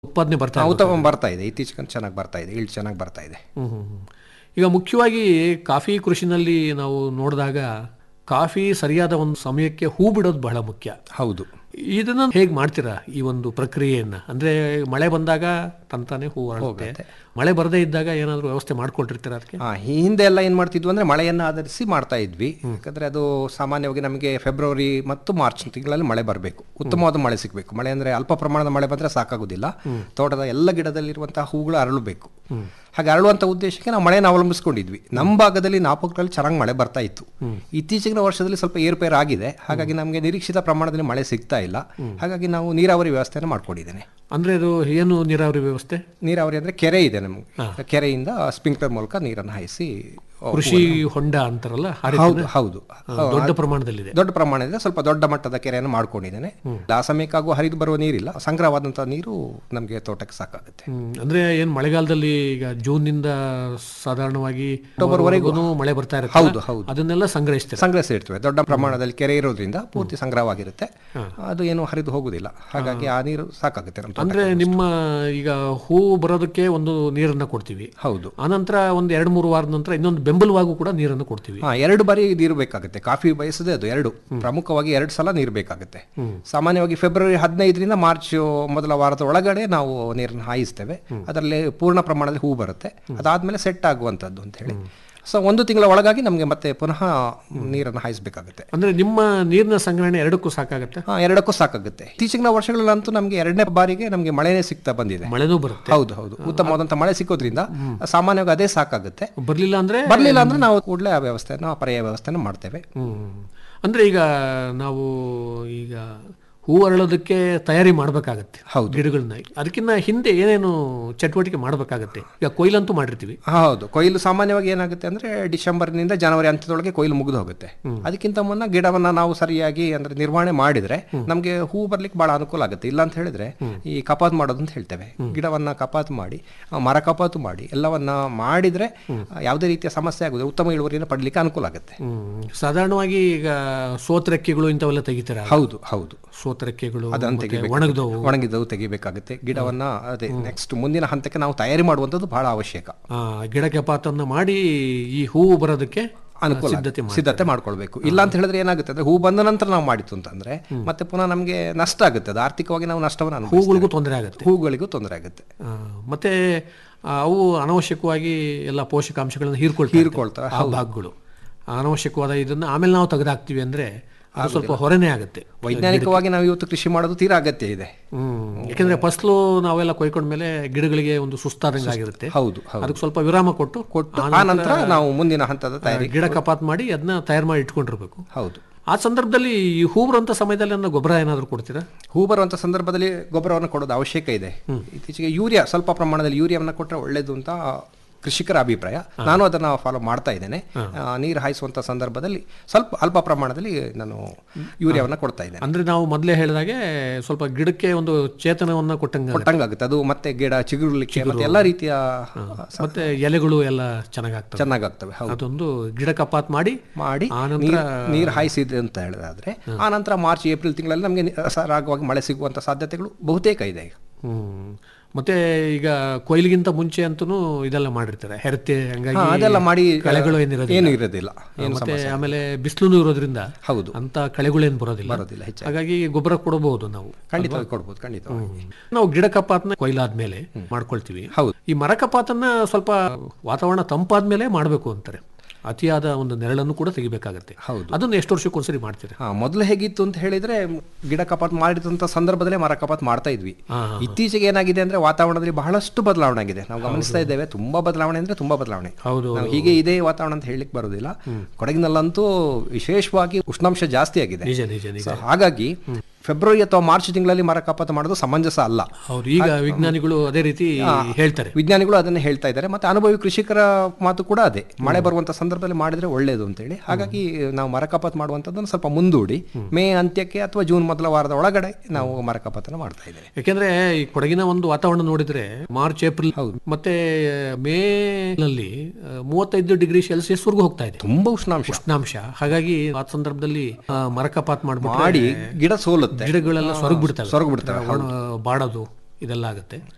ಉತ್ಪಾದನೆ ಬರ್ತಾ ಆ, ಉತ್ತಮ ಬರ್ತಾ ಇದೆ ಇತ್ತೀಚೆಗೆ ಚೆನ್ನಾಗಿ ಬರ್ತಾ ಇದೆ ಇಳ್ಳು ಚೆನ್ನಾಗಿ ಬರ್ತಾ ಇದೆ ಹ್ಮ್, ಹ್ಮ್, ಹ್ಮ್. ಈಗ ಮುಖ್ಯವಾಗಿ ಕಾಫಿ ಕೃಷಿನಲ್ಲಿ ನಾವು ನೋಡಿದಾಗ ಕಾಫಿ ಸರಿಯಾದ ಒಂದು ಸಮಯಕ್ಕೆ ಹೂ ಬಿಡೋದು ಬಹಳ ಮುಖ್ಯ ಹೌದು ಇದನ್ನ ಹೇಗೆ ಮಾಡ್ತೀರಾ ಈ ಒಂದು ಪ್ರಕ್ರಿಯೆಯನ್ನ ಅಂದ್ರೆ ಮಳೆ ಬಂದಾಗ ತಂತಾನೆ ಹೂ ಅರಳುತ್ತೆ ಮಳೆ ಬರದೇ ಇದ್ದಾಗ ಏನಾದರೂ ವ್ಯವಸ್ಥೆ ಮಾಡ್ಕೊಳ್ತಿರ್ತೀರಾ ಅದಕ್ಕೆ ಆ, ಈ ಹಿಂದೆ ಎಲ್ಲ ಏನ್ ಮಾಡ್ತಿದ್ವಿ ಅಂದ್ರೆ ಮಳೆಯನ್ನು ಆಧರಿಸಿ ಮಾಡ್ತಾ ಇದ್ವಿ ಯಾಕಂದ್ರೆ ಅದು ಸಾಮಾನ್ಯವಾಗಿ ನಮಗೆ ಫೆಬ್ರವರಿ ಮತ್ತು ಮಾರ್ಚ್ ತಿಂಗಳಲ್ಲಿ ಮಳೆ ಬರಬೇಕು ಉತ್ತಮವಾದ ಮಳೆ ಸಿಗಬೇಕು ಮಳೆ ಅಂದ್ರೆ ಅಲ್ಪ ಪ್ರಮಾಣದ ಮಳೆ ಬಂದ್ರೆ ಸಾಕಾಗುದಿಲ್ಲ ತೋಟದ ಎಲ್ಲ ಗಿಡದಲ್ಲಿರುವಂತಹ ಹೂಗಳು ಅರಳಬೇಕು ಹಾಗೆ ಅರಳುವಂತ ಉದ್ದೇಶಕ್ಕೆ ನಾವು ಮಳೆಯನ್ನು ಅವಲಂಬಿಸ್ಕೊಂಡಿದ್ವಿ ನಮ್ಮ ಭಾಗದಲ್ಲಿ ನಾಪಕರಲ್ಲಿ ಚೆನ್ನಾಗಿ ಮಳೆ ಬರ್ತಾ ಇತ್ತು ಇತ್ತೀಚಿನ ವರ್ಷದಲ್ಲಿ ಸ್ವಲ್ಪ ಏರುಪೇರು ಆಗಿದೆ ಹಾಗಾಗಿ ನಮಗೆ ನಿರೀಕ್ಷಿತ ಪ್ರಮಾಣದಲ್ಲಿ ಮಳೆ ಸಿಗ್ತಾ ಇಲ್ಲ ಹಾಗಾಗಿ ನಾವು ನೀರಾವರಿ ವ್ಯವಸ್ಥೆಯನ್ನು ಮಾಡ್ಕೊಂಡಿದ್ದೇನೆ ಅಂದ್ರೆ ಅದು ಏನು ನೀರಾವರಿ ವ್ಯವಸ್ಥೆ ನೀರಾವರಿ ಅಂದ್ರೆ ಕೆರೆ ಇದೆ ನಮಗೆ ಕೆರೆಯಿಂದ ಸ್ಪ್ರಿಂಕ್ಲರ್ ಮೂಲಕ ನೀರನ್ನು ಹಾಯಿಸಿ ಕೃಷಿ ಹೊಂಡ ಅಂತಾರಲ್ಲ ಆ ರೀತಿ ಹೌದು ಹೌದು ದೊಡ್ಡ ಪ್ರಮಾಣದಲ್ಲಿದೆ ದೊಡ್ಡ ಪ್ರಮಾಣದ ಸ್ವಲ್ಪ ದೊಡ್ಡ ಮಟ್ಟದ ಕೆರೆಯನ್ನು ಮಾಡ್ಕೊಂಡಿದ್ದೇನೆ ಆ ಸಮಯಕ್ಕಾಗೂ ಹರಿದು ಬರುವ ನೀರಿಲ್ಲ ಸಂಗ್ರಹವಾದಂತಹ ನೀರು ನಮಗೆ ತೋಟಕ್ಕೆ ಸಾಕಾಗುತ್ತೆ ಹ್ಮ್. ಅಂದ್ರೆ ಏನ್ ಮಳೆಗಾಲದಲ್ಲಿ ಈಗ ಜೂನ್ ನಿಂದ ಸಾಧಾರಣವಾಗಿ ವರೆಗೂ ಮಳೆ ಬರ್ತಾ ಇರುತ್ತೆ ಹೌದು ಹೌದು ಅದನ್ನೆಲ್ಲ ಸಂಗ್ರಹಿಸ್ತೀರಾ ಸಂಗ್ರಹಿಸಿ ಇರ್ತವೆ ದೊಡ್ಡ ಪ್ರಮಾಣದಲ್ಲಿ ಕೆರೆ ಇರೋದ್ರಿಂದ ಪೂರ್ತಿ ಸಂಗ್ರಹವಾಗಿರುತ್ತೆ ಅದು ಏನು ಹರಿದು ಹೋಗುದಿಲ್ಲ ಹಾಗಾಗಿ ಆ ನೀರು ಸಾಕಾಗುತ್ತೆ ನಮ್ಮ ತೋಟಕ್ಕೆ. ಅಂದ್ರೆ ನಿಮ್ಮ ಈಗ ಹೂ ಬರೋದಕ್ಕೆ ಒಂದು ನೀರನ್ನ ಕೊಡ್ತೀವಿ ಹೌದು ಆನಂತರ ಒಂದು ಎರಡು ಮೂರು ವಾರದ ನಂತರ ಇನ್ನೊಂದು ಬೆಂಬಲವಾಗೂ ಕೂಡ ನೀರನ್ನು ಕೊಡ್ತೀವಿ ಹಾ ಎರಡು ಬಾರಿ ನೀರು ಬೇಕಾಗುತ್ತೆ ಕಾಫಿ ಬಯಸದೆ ಅದು ಎರಡು ಪ್ರಮುಖವಾಗಿ ಎರಡು ಸಲ ನೀರು ಬೇಕಾಗುತ್ತೆ ಸಾಮಾನ್ಯವಾಗಿ ಫೆಬ್ರವರಿ ಹದಿನೈದರಿಂದ ಮಾರ್ಚ್ ಮೊದಲ ವಾರದ ಒಳಗಡೆ ನಾವು ನೀರನ್ನು ಹಾಯಿಸ್ತೇವೆ ಅದರಲ್ಲಿ ಪೂರ್ಣ ಪ್ರಮಾಣದಲ್ಲಿ ಹೂ ಬರುತ್ತೆ ಅದಾದ್ಮೇಲೆ ಸೆಟ್ ಆಗುವಂಥದ್ದು ಅಂತ ಹೇಳಿ ಸೊ ಒಂದು ತಿಂಗಳ ಒಳಗಾಗಿ ನಮಗೆ ಮತ್ತೆ ಪುನಃ ನೀರನ್ನು ಹಾಯಿಸಬೇಕಾಗುತ್ತೆ ಅಂದ್ರೆ ನಿಮ್ಮ ನೀರಿನ ಸಂಗ್ರಹಣೆ ಎರಡಕ್ಕೂ ಸಾಕಾಗತ್ತೆ ಹಾ ಎರಡಕ್ಕೂ ಸಾಕಾಗುತ್ತೆ ಇತ್ತೀಚಿನ ವರ್ಷಗಳಲ್ಲಂತೂ ನಮಗೆ ಎರಡನೇ ಬಾರಿಗೆ ನಮಗೆ ಮಳೆನೇ ಸಿಗ್ತಾ ಬಂದಿದೆ ಮಳೆನೂ ಬರುತ್ತೆ ಹೌದು ಹೌದು ಉತ್ತಮವಾದಂಥ ಮಳೆ ಸಿಕ್ಕೋದ್ರಿಂದ ಸಾಮಾನ್ಯವಾಗಿ ಅದೇ ಸಾಕಾಗುತ್ತೆ ಬರ್ಲಿಲ್ಲ ಅಂದ್ರೆ ಬರಲಿಲ್ಲ ಅಂದ್ರೆ ನಾವು ಕೂಡಲೇ ಆ ವ್ಯವಸ್ಥೆನ ಆ ಪರ್ಯಾಯ ವ್ಯವಸ್ಥೆನ ಮಾಡ್ತೇವೆ ಹ್ಮ್. ಅಂದ್ರೆ ಈಗ ನಾವು ಈಗ ಹೂ ಅರಳೋದಕ್ಕೆ ತಯಾರಿ ಮಾಡ್ಬೇಕಾಗತ್ತೆ ಹೌದು. ಗಿಡಗಳನ್ನ ಅದಕ್ಕಿಂತ ಹಿಂದೆ ಏನೇನು ಚಟುವಟಿಕೆ ಮಾಡ್ಬೇಕಾಗತ್ತೆ ಈಗ ಕೊಯ್ಲಂತೂ ಮಾಡಿರ್ತೀವಿ ಹೌದು ಕೊಯ್ಲು ಸಾಮಾನ್ಯವಾಗಿ ಏನಾಗುತ್ತೆ ಅಂದ್ರೆ ಡಿಸೆಂಬರ್ನಿಂದ ಜನವರಿ ಅಂತ್ಯದೊಳಗೆ ಕೊಯ್ಲು ಮುಗಿದು ಹೋಗುತ್ತೆ ಅದಕ್ಕಿಂತ ಮುನ್ನ ಗಿಡವನ್ನ ನಾವು ಸರಿಯಾಗಿ ಅಂದ್ರೆ ನಿರ್ವಹಣೆ ಮಾಡಿದ್ರೆ ನಮಗೆ ಹೂ ಬರ್ಲಿಕ್ಕೆ ಬಹಳ ಅನುಕೂಲ ಆಗುತ್ತೆ ಇಲ್ಲ ಅಂತ ಹೇಳಿದ್ರೆ ಈ ಕಪಾತ್ ಮಾಡೋದು ಅಂತ ಹೇಳ್ತೇವೆ ಗಿಡವನ್ನ ಕಪಾತ್ ಮಾಡಿ ಆ, ಮರ ಕಪಾತು ಮಾಡಿ ಎಲ್ಲವನ್ನ ಮಾಡಿದ್ರೆ ಆ, ಯಾವುದೇ ರೀತಿಯ ಸಮಸ್ಯೆ ಆಗುದು ಉತ್ತಮ ಇಳುವರಿಯನ್ನು ಪಡಲಿಕ್ಕೆ ಅನುಕೂಲ ಆಗುತ್ತೆ ಹ್ಮ್. ಸಾಧಾರಣವಾಗಿ ಈಗ ಸೋತರೆಕ್ಕೆಗಳು ಇಂಥವೆಲ್ಲ ತೆಗಿತೀರ ಹೌದು ಹೌದು ಸೋತರೆಕ್ಕೆಗಳು ಅದನ್ನು ಮತ್ತೆ ತೆಗಿಬೇಕು ಒಣಗಿದವು ಒಣಗಿದ್ದವು ತೆಗಿಬೇಕಾಗುತ್ತೆ ಗಿಡವನ್ನ ಅದೇ ನೆಕ್ಸ್ಟ್ ಮುಂದಿನ ಹಂತಕ್ಕೆ ನಾವು ತಯಾರಿ ಮಾಡುವಂಥದ್ದು ಬಹಳ ಅವಶ್ಯಕ ಆ, ಗಿಡಕ್ಕೆ ಪಾತನ್ನ ಮಾಡಿ ಈ ಹೂವು ಬರೋದಕ್ಕೆ ಅನುಕೂಲ ಸಿದ್ಧತೆ ಆಗುತ್ತೆ. ಸಿದ್ಧತೆ ಮಾಡ್ಕೊಳ್ಬೇಕು ಇಲ್ಲ ಅಂತ ಹೇಳಿದ್ರೆ ಏನಾಗುತ್ತೆ ಅಂದ್ರೆ ಹೂ ಬಂದ ನಂತರ ನಾವು ಮಾಡಿತ್ತು ಅಂತಂದ್ರೆ ಮತ್ತೆ ಪುನಃ ನಮಗೆ ನಷ್ಟ ಆಗುತ್ತೆ ಅದು ಆರ್ಥಿಕವಾಗಿ ನಾವು ನಷ್ಟವನ್ನು ಅನುಭವಿಸ್ತೇವೆ. ಹೂಗಳಿಗೂ ತೊಂದರೆ ಆಗುತ್ತೆ ಹೂಗಳಿಗೂ ತೊಂದರೆ ಆಗುತ್ತೆ ಆ, ಮತ್ತೆ ಆ, ಅವು ಅನವಶ್ಯಕವಾಗಿ ಎಲ್ಲ ಪೋಷಕಾಂಶಗಳನ್ನು ಹೀರ್ಕೊಳ್ತಾ ಹೀರ್ಕೊಳ್ತವೆ, ಆ ಭಾಗಗಳು ಅನವಶ್ಯಕವಾದ ಇದನ್ನ ಆಮೇಲೆ ನಾವು ತೆಗೆದಾಕ್ತಿವಿ ಅಂದ್ರೆ ಅದು ಸ್ವಲ್ಪ ಹೊರನೇ ಆಗುತ್ತೆ ವೈಜ್ಞಾನಿಕವಾಗಿ ನಾವು ಇವತ್ತು ಕೃಷಿ ಮಾಡೋದು ತೀರಾ ಅಗತ್ಯ ಇದೆ ಹ್ಮ್ ಯಾಕಂದ್ರೆ ಫಸಲು ನಾವೆಲ್ಲ ಕೊಯ್ಕೊಂಡ್ಮೇಲೆ ಗಿಡಗಳಿಗೆ ಒಂದು ಸುಸ್ತಾದಂಗೆ ಆಗಿರುತ್ತೆ ಹೌದು ಹೌದು ಅದಕ್ಕೆ ಸ್ವಲ್ಪ ವಿರಾಮ ಕೊಟ್ಟು ಕೊಟ್ಟು ಆ ನಂತರ ನಾವು ಮುಂದಿನ ಹಂತದ ತಯಾರಿ ಗಿಡ ಕಪಾತ್ ಮಾಡಿ ಅದನ್ನ ತಯಾರು ಮಾಡಿ ಇಟ್ಕೊಂಡಿರ್ಬೇಕು ಹೌದು ಆ ಸಂದರ್ಭದಲ್ಲಿ ಈ ಹೂ ಬರುವಂತ ಸಮಯದಲ್ಲಿ ಅನ್ನೋ ಗೊಬ್ಬರ ಏನಾದರೂ ಕೊಡ್ತೀರಾ ಹೂ ಬರುವಂತ ಸಂದರ್ಭದಲ್ಲಿ ಗೊಬ್ಬರವನ್ನು ಕೊಡೋದು ಅವಶ್ಯಕ ಇದೆ ಇತ್ತೀಚೆಗೆ ಯೂರಿಯಾ ಸ್ವಲ್ಪ ಪ್ರಮಾಣದಲ್ಲಿ ಯೂರಿಯಾವನ್ನು ಕೊಟ್ಟರೆ ಒಳ್ಳೇದು ಅಂತ ಕೃಷಿಕರ ಅಭಿಪ್ರಾಯ ನಾನು ಅದನ್ನು ಫಾಲೋ ಮಾಡ್ತಾ ಇದ್ದೇನೆ ಆ, ನೀರು ಹಾಯಿಸುವಂತ ಸಂದರ್ಭದಲ್ಲಿ ಸ್ವಲ್ಪ ಅಲ್ಪ ಪ್ರಮಾಣದಲ್ಲಿ ನಾನು ಯೂರಿಯಾವನ್ನು ಕೊಡ್ತಾ ಇದ್ದೇನೆ ಅಂದ್ರೆ ನಾವು ಮೊದಲೇ ಹೇಳಿದಾಗೆ ಸ್ವಲ್ಪ ಗಿಡಕ್ಕೆ ಒಂದು ಚೇತನವನ್ನ ಕೊಟ್ಟಂಗ ಕೊಟ್ಟಂಗಾಗುತ್ತೆ ಅದು ಮತ್ತೆ ಗಿಡ ಚಿಗುರ್ಲಿಕ್ಕೆ ಮತ್ತೆ ಎಲ್ಲ ರೀತಿಯ ಮತ್ತೆ ಎಲೆಗಳು ಎಲ್ಲ ಚೆನ್ನಾಗಾಗ್ತವೆ ಚೆನ್ನಾಗಾಗ್ತವೆ ಹೌದು ಅದೊಂದು ಗಿಡ ಕಪಾತ್ ಮಾಡಿ ಮಾಡಿ ಆ ನಂತರ ನೀರ್- ನೀರು ಹಾಯಿಸಿದೆ ಅಂತ ಹೇಳಿದ್ರೆ ಆ ನಂತರ ಮಾರ್ಚ್ ಏಪ್ರಿಲ್ ತಿಂಗಳಲ್ಲಿ ನಮಗೆ ಸರಾಗವಾಗಿ ಮಳೆ ಸಿಗುವಂತ ಸಾಧ್ಯತೆಗಳು ಬಹುತೇಕ ಇದೆ ಈಗ ಹ್ಮ್ ಮತ್ತೆ ಈಗ ಕೊಯ್ಲಿಗಿಂತ ಮುಂಚೆ ಅಂತೂ ಇದೆಲ್ಲ ಮಾಡಿರ್ತಾರೆ ಹೆರತೆ ಹಂಗಾಗಿ ಹಾ, ಅದೆಲ್ಲ ಮಾಡಿ ಕಳೆಗಳು ಏನಿರೋದಿಲ್ಲ ಏನು ಇರೋದಿಲ್ಲ ಏನು ಮತ್ತೆ ಆಮೇಲೆ ಬಿಸಿಲು ಇರೋದ್ರಿಂದ ಹೌದು ಅಂತ ಕಳೆಗಳೇನು ಬರೋದಿಲ್ಲ ಬರೋದಿಲ್ಲ ಹೆಚ್ಚಾಗಿ ಹಾಗಾಗಿ ಗೊಬ್ಬರ ಕೊಡಬಹುದು ನಾವು ಖಂಡಿತವಾಗಿ ಕೊಡ್ಬೋದು ಖಂಡಿತವಾಗಿ ನಾವು ಗಿಡ ಕಪಾತ್ನ ಕೊಯ್ಲಾದ್ಮೇಲೆ ಮಾಡ್ಕೊಳ್ತೀವಿ ಹೌದು. ಈ ಮರ ಕಪಾತನ್ನ ಸ್ವಲ್ಪ ವಾತಾವರಣ ತಂಪಾದ್ಮೇಲೆ ಮಾಡಬೇಕು ಅಂತಾರೆ ಅತಿಯಾದ ಒಂದು ನೆರಳನ್ನು ಕೂಡ ತೆಗಿಬೇಕಾಗತ್ತೆ ಹೌದು. ಅದನ್ನ ಎಷ್ಟು ವರ್ಷಕ್ಕೊಂದ್ಸರಿ ಮಾಡ್ತೀರಾ ಹಾ ಮೊದಲು ಹೇಗಿತ್ತು ಅಂತ ಹೇಳಿದ್ರೆ ಗಿಡ ಕಪಾತ್ ಮಾಡಿದಂತ ಸಂದರ್ಭದಲ್ಲೇ ಮರ ಕಪಾತ್ ಮಾಡ್ತಾ ಇದ್ವಿ ಹಾ, ಇತ್ತೀಚೆಗೆ ಏನಾಗಿದೆ ಅಂದ್ರೆ ವಾತಾವರಣದಲ್ಲಿ ಬಹಳಷ್ಟು ಬದಲಾವಣೆ ಆಗಿದೆ ನಾವು ಗಮನಿಸ್ತಾ ಇದ್ದೇವೆ ತುಂಬಾ ಬದಲಾವಣೆ ಅಂದ್ರೆ ತುಂಬಾ ಬದಲಾವಣೆ ಹೌದು ನಾವು ಹೀಗೆ ಇದೇ ವಾತಾವರಣ ಅಂತ ಹೇಳಲಿಕ್ಕೆ ಬರೋದಿಲ್ಲ ಕೊಡಗಿನಲ್ಲಂತೂ ವಿಶೇಷವಾಗಿ ಉಷ್ಣಾಂಶ ಜಾಸ್ತಿ ಆಗಿದೆ ನಿಜ ನಿಜ ನಿಜ So, ಹಾಗಾಗಿ ಫೆಬ್ರವರಿ ಅಥವಾ ಮಾರ್ಚ್ ತಿಂಗಳಲ್ಲಿ ಮರ ಕಪಾತ ಮಾಡೋದು ಸಮಂಜಸ ಅಲ್ಲ ಹೌದು ಈಗ ವಿಜ್ಞಾನಿಗಳು ಅದೇ ರೀತಿ ಹೇಳ್ತಾರೆ ವಿಜ್ಞಾನಿಗಳು ಅದನ್ನೇ ಹೇಳ್ತಾ ಇದ್ದಾರೆ ಮತ್ತೆ ಅನುಭವಿ ಕೃಷಿಕರ ಮಾತು ಕೂಡ ಅದೇ ಮಳೆ ಬರುವಂತ ಸಂದರ್ಭದಲ್ಲಿ ಮಾಡಿದ್ರೆ ಒಳ್ಳೇದು ಅಂತೇಳಿ ಹಾಗಾಗಿ ನಾವು ಮರ ಕಪಾತ್ ಮಾಡುವಂಥದ್ದನ್ನು ಸ್ವಲ್ಪ ಮುಂದೂಡಿ ಮೇ ಅಂತ್ಯಕ್ಕೆ ಅಥವಾ ಜೂನ್ ಮೊದಲ ವಾರದ ಒಳಗಡೆ ನಾವು ಮರ ಕಪಾತನ ಮಾಡ್ತಾ ಇದ್ದೇವೆ ಯಾಕೆಂದ್ರೆ ಈ ಕೊಡಗಿನ ಒಂದು ವಾತಾವರಣ ನೋಡಿದ್ರೆ ಮಾರ್ಚ್ ಏಪ್ರಿಲ್ ಮತ್ತೆ ಮೇ ನಲ್ಲಿ ಆ, ಮೂವತ್ತೈದು ಡಿಗ್ರಿ ಸೆಲ್ಸಿಯಸ್ ವರೆಗೂ ಹೋಗ್ತಾ ಇದೆ ತುಂಬಾ ಉಷ್ಣಾಂಶ ಉಷ್ಣಾಂಶ ಹಾಗಾಗಿ ಆ ಸಂದರ್ಭದಲ್ಲಿ ಆ, ಮರ ಕಪಾತ್ ಮಾಡ್ಬಿಟ್ಟು ಮಾಡಿ ಗಿಡ ಸೋಲುತ್ತೆ ಗಿಡಗಳೆಲ್ಲ ಸೊರಗ್ ಬಿಡ್ತವೆ ಸೊರಗ್ ಬಿಡ್ತವೆ ಒಣ- ಬಾಡೋದು ಇದೆಲ್ಲ ಆಗುತ್ತೆ